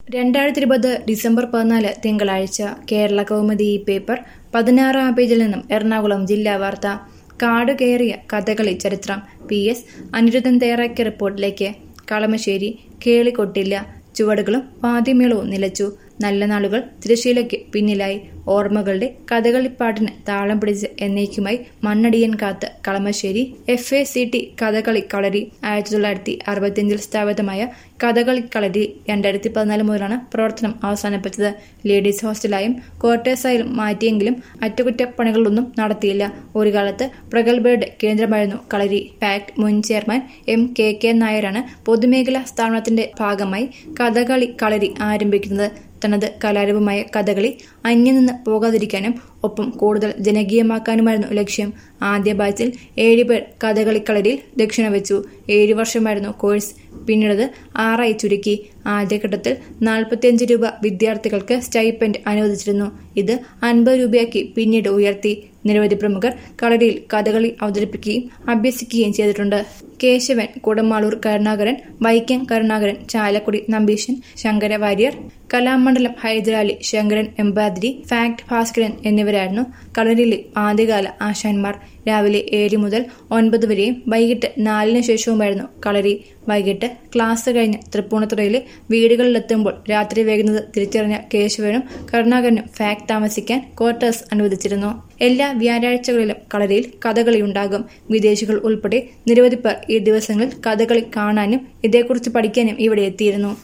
രണ്ടായിരത്തി ഇരുപത് ഡിസംബർ പതിനാല് തിങ്കളാഴ്ച കേരള കൗമുദി ഈ പേപ്പർ പതിനാറാം പേജിൽ നിന്നും എറണാകുളം ജില്ലാ വാർത്ത കാട് കയറിയ കഥകളി ചരിത്രം പി എസ് അനിരുദ്ധൻ തയ്യാറാക്കിയ റിപ്പോർട്ടിലേക്ക് കളമശ്ശേരി കേളിക്കൊട്ടില്ല ചുവടുകളും വാദ്യമേളവും നിലച്ചു നല്ല നാളുകൾ തിരശീലയ്ക്ക് പിന്നിലായി ഓർമ്മകളുടെ കഥകളിപ്പാട്ടിന് താളം പിടിച്ച് എന്നേക്കുമായി മണ്ണടിയൻ കാത്ത് Kalamassery F A C T Kathakali kalari ആയിരത്തി തൊള്ളായിരത്തി അറുപത്തിയഞ്ചിൽ സ്ഥാപിതമായ കഥകളി കളരി രണ്ടായിരത്തി പതിനാല് മുതലാണ് പ്രവർത്തനം അവസാനിപ്പിച്ചത് ലേഡീസ് ഹോസ്റ്റലായും ക്വാർട്ടേഴ്സായും മാറ്റിയെങ്കിലും അറ്റകുറ്റപ്പണികളൊന്നും നടത്തിയില്ല ഒരു കാലത്ത് പ്രഗത്ഭരുടെ കേന്ദ്രമായിരുന്നു കളരി പാക്ട് മുൻ ചെയർമാൻ എം കെ കെ നായരാണ് പൊതുമേഖലാ സ്ഥാപനത്തിന്റെ ഭാഗമായി കഥകളി കളരി ആരംഭിക്കുന്നത് തനത് കലാരൂപമായ കഥകളി അന്യം നിന്ന് പോകാതിരിക്കാനും ഒപ്പം കൂടുതൽ ജനകീയമാക്കാനുമായിരുന്നു ലക്ഷ്യം ആദ്യ ബാച്ചിൽ ഏഴുപേർ കഥകളി കളരിയിൽ ദക്ഷിണ വെച്ചു ഏഴു വർഷമായിരുന്നു കോഴ്സ് പിന്നീട് ആറായി ചുരുക്കി ആദ്യഘട്ടത്തിൽ നാൽപ്പത്തിയഞ്ച് രൂപ വിദ്യാർത്ഥികൾക്ക് സ്റ്റൈപ്പൻഡ് അനുവദിച്ചിരുന്നു ഇത് അൻപത് രൂപയാക്കി പിന്നീട് ഉയർത്തി നിരവധി പ്രമുഖർ കളരിയിൽ കഥകളി അവതരിപ്പിക്കുകയും അഭ്യസിക്കുകയും ചെയ്തിട്ടുണ്ട് കേശവൻ കുടമാളൂർ കരുണാകരൻ വൈക്കം കരുണാകരൻ ചാലക്കുടി നമ്പീശൻ ശങ്കര വാര്യർ കലാമണ്ഡലം ഹൈദരാലി ശങ്കരൻ എമ്പാതിരി ഫാക്ട് ഭാസ്കരൻ എന്നിവരായിരുന്നു കളരിയിലെ ആദ്യകാല ആശാന്മാർ രാവിലെ ഏഴ് മുതൽ ഒൻപത് വരെയും വൈകിട്ട് നാലിന് ശേഷവുമായിരുന്നു കളരി വൈകിട്ട് ക്ലാസ് കഴിഞ്ഞ് തൃപ്പൂണിത്തുറയിലെ വീടുകളിലെത്തുമ്പോൾ രാത്രി വേകുന്നത് തിരിച്ചറിഞ്ഞ കേശവനും കരുണാകരനും ഫാക്ട് താമസിക്കാൻ ക്വാർട്ടേഴ്സ് അനുവദിച്ചിരുന്നു എല്ലാ വ്യാഴാഴ്ചകളിലും കളരിയിൽ കഥകളി ഉണ്ടാകും വിദേശികൾ ഉൾപ്പെടെ നിരവധി പേർ ഈ ദിവസങ്ങളിൽ കഥകളി കാണാനും ഇതേക്കുറിച്ച് പഠിക്കാനും ഇവിടെ എത്തിയിരുന്നു